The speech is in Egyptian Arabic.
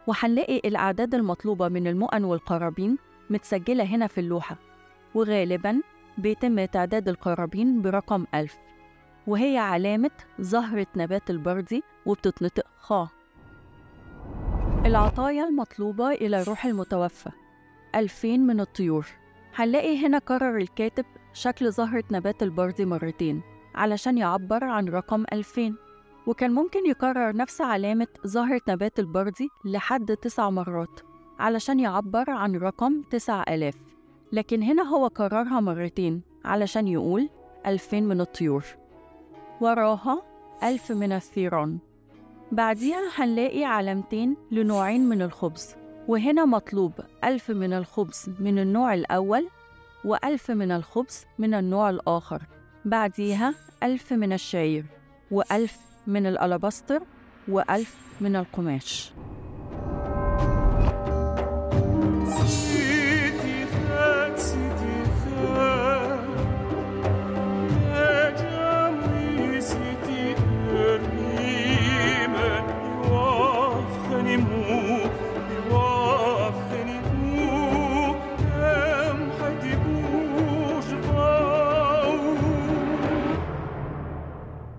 وهنلاقي الأعداد المطلوبة من المؤن والقرابين متسجلة هنا في اللوحة وغالباً بيتم تعداد القرابين برقم ألف وهي علامة زهرة نبات البردي وبتتنطق خا العطايا المطلوبة إلى الروح المتوفى ألفين من الطيور هنلاقي هنا كرر الكاتب شكل زهرة نبات البردي مرتين علشان يعبر عن رقم ألفين وكان ممكن يكرر نفس علامة زهرة نبات البردي لحد تسع مرات علشان يعبر عن رقم تسع آلاف لكن هنا هو كررها مرتين علشان يقول ألفين من الطيور وراها ألف من الثيران بعديها هنلاقي علامتين لنوعين من الخبز وهنا مطلوب ألف من الخبز من النوع الأول وألف من الخبز من النوع الآخر بعديها ألف من الشعير وألف من الألبستر وألف من القماش